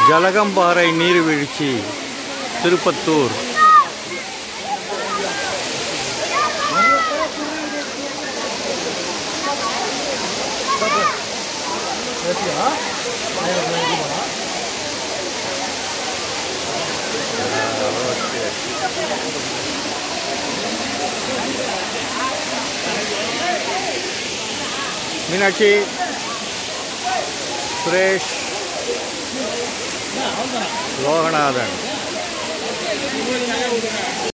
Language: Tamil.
ஜலகம்பாறை நீர்வீழ்ச்சி திருப்பத்தூர் மீனாட்சி சுரேஷ் லோகநாதன்